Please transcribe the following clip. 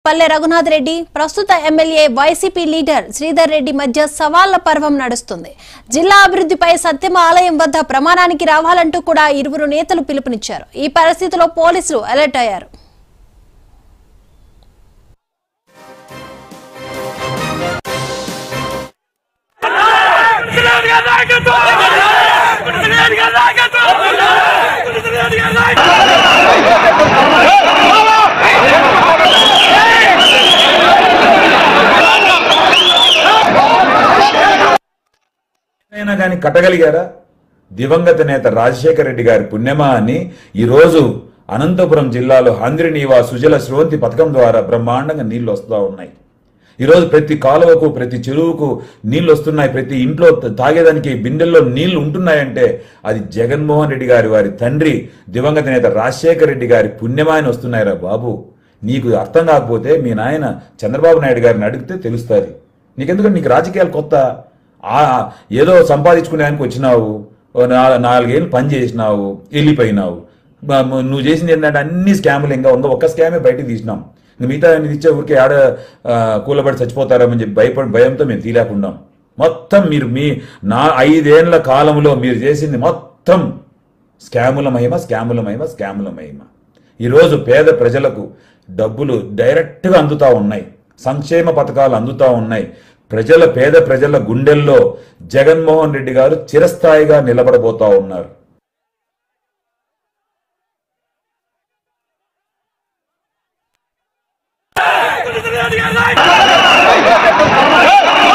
పల్లె రఘునాథ్ రెడ్డి ప్రస్తుత MLA YCP leader Sridhar Reddy మధ్య సవాళ్ల పర్వం నడుస్తుంది జిల్లా అభివృద్ధిపై సత్యమ ఆలయం వద్ద ప్రమాణానికి రావాలంటూ కూడా ఇరువురు నేతలు పిలుపునిచ్చారు ఈ పరిస్థితిలో పోలీసులు అలర్ట్ అయ్యారు అయినా కానీ కట్టగలిగారా దివంగత నేత రాజశేఖర రెడ్డి గారి పుణ్యమా అని ఈరోజు అనంతపురం జిల్లాలో హంద్రినీవా సుజల స్రవంతి పథకం ద్వారా బ్రహ్మాండంగా నీళ్లు వస్తూ ఉన్నాయి ఈరోజు ప్రతి కాలువకు ప్రతి చెరువుకు నీళ్లు వస్తున్నాయి ప్రతి ఇంట్లో త- తాగేదానికి బిందెల్లో నీళ్లు ఉంటున్నాయంటే అది జగన్మోహన్ రెడ్డి గారి వారి తండ్రి దివంగత నేత రాజశేఖర రెడ్డి గారి పుణ్యమాయన వస్తున్నాయిరా బాబు నీకు అర్థం కాకపోతే మీ నాయన చంద్రబాబు నాయుడు గారిని అడిగితే తెలుస్తుంది నీకెందుకంటే నీకు రాజకీయాలు కొత్త ఆ ఏదో సంపాదించుకునేదానికి వచ్చినావు ఓ నా- నాలుగేళ్ళు పని చేసినావు వెళ్ళిపోయినావు మ- మ- నువ్వు చేసింది ఏంటంటే అన్ని స్కాములు ఇంకా ఇంకా ఒక్క స్కామే బయటకు తీసినాం ఇంక మిగతా అన్ని ఇచ్చే ఊరికే ఆడ ఆ, కూలబడి చచ్చిపోతారని చెప్పి భయపడి భయంతో మేము తీలేకున్నాం మొత్తం మీరు మీ నా ఐదేళ్ల కాలంలో మీరు చేసింది మొత్తం స్కాముల మహిమ స్కాముల మహిమ స్కాముల మహిమ ఈరోజు పేద ప్రజలకు డబ్బులు డైరెక్ట్గా అందుతా ఉన్నాయి సంక్షేమ పథకాలు అందుతా ఉన్నాయి ప్రజల పేద ప్రజల గుండెల్లో జగన్మోహన్ రెడ్డి గారు చిరస్థాయిగా నిలబడబోతా ఉన్నారు Hey!